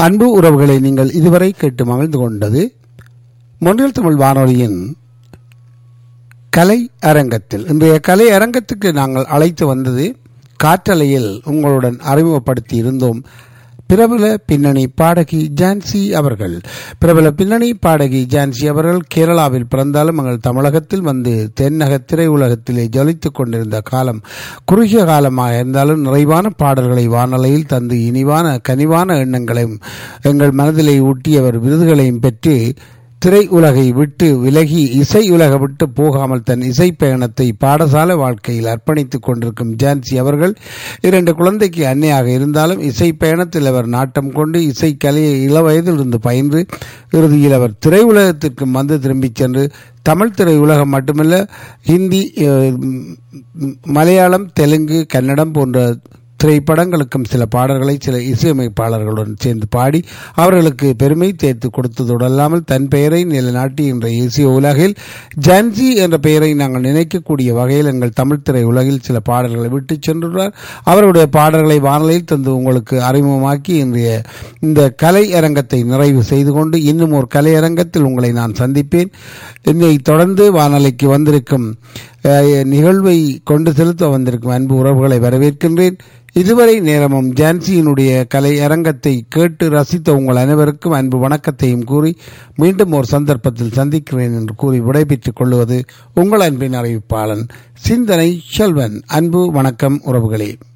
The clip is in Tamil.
அன்பு உறவுகளை நீங்கள் இதுவரை கேட்டு மகிழ்ந்து கொண்டது மொன்றியல் தமிழ் வானொலியின் கலை அரங்கத்தில் இன்றைய கலை அரங்கத்துக்கு நாங்கள் அழைத்து வந்தது காற்றலையில் உங்களுடன் அறிமுகப்படுத்தி இருந்தோம் பிரபல பின்னணி பாடகி ஜான்சி அவர்கள் பிரபல பின்னணி பாடகி ஜான்சி அவர்கள் கேரளாவில் பிறந்தாலும் எங்கள் தமிழகத்தில் வந்து தென்னக திரையுலகத்திலே ஜொலித்துக் கொண்டிருந்த காலம் குறுகிய காலமாக இருந்தாலும் நிறைவான பாடல்களை வானொலியில் தந்து இனிவான கனிவான எண்ணங்களையும் எங்கள் மனதிலே ஊட்டியவர் விருதுகளையும் பெற்று திரை உலகை விட்டு விலகி இசை உலக விட்டு போகாமல் தன் இசை பயணத்தை பாடசாலை வாழ்க்கையில் அர்ப்பணித்துக் கொண்டிருக்கும் ஜான்சி அவர்கள் இரண்டு குழந்தைக்கு அன்னையாக இருந்தாலும் இசை பயணத்தில் அவர் நாட்டம் கொண்டு இசை கலையை இளவயதிலிருந்து பயின்று இறுதியில் அவர் திரையுலகத்திற்கு வந்து திரும்பிச் சென்று தமிழ் திரையுலகம் மட்டுமல்ல ஹிந்தி அஹ், மலையாளம் தெலுங்கு கன்னடம் போன்ற திரைப்படங்களுக்கும் சில பாடல்களை சில இசையமைப்பாளர்களுடன் சேர்ந்து பாடி அவர்களுக்கு பெருமை தேர்த்து கொடுத்ததோடு அல்லாமல் தன் பெயரை நிலைநாட்டி இன்றைய இசை உலகில் ஜான்சி என்ற பெயரை நாங்கள் நினைக்கக்கூடிய வகையில் எங்கள் தமிழ் திரை உலகில் சில பாடல்களை விட்டு சென்றுள்ளார் அவருடைய பாடல்களை வானொலியில் தந்து உங்களுக்கு அறிமுகமாக்கி இன்றைய இந்த கலை அரங்கத்தை நிறைவு செய்து கொண்டு இன்னும் ஒரு கலை அரங்கத்தில் உங்களை நான் சந்திப்பேன் என்னை தொடர்ந்து வானொலிக்கு வந்திருக்கும் அஹ், நிகழ்வை கொண்டு செலுத்த வந்திருக்கும் அன்பு உறவுகளை வரவேற்கின்றேன் இதுவரை நேரமும் ஜான்சியினுடைய கலை அரங்கத்தை கேட்டு ரசித்த உங்கள் அனைவருக்கும் அன்பு வணக்கத்தையும் கூறி மீண்டும் ஒரு சந்தர்ப்பத்தில் சந்திக்கிறேன் என்று கூறி விடைபெற்றுக் கொள்வது உங்கள் அன்பின் அறிவிப்பாளன் சிந்தனை செல்வன் அன்பு வணக்கம் உறவுகளே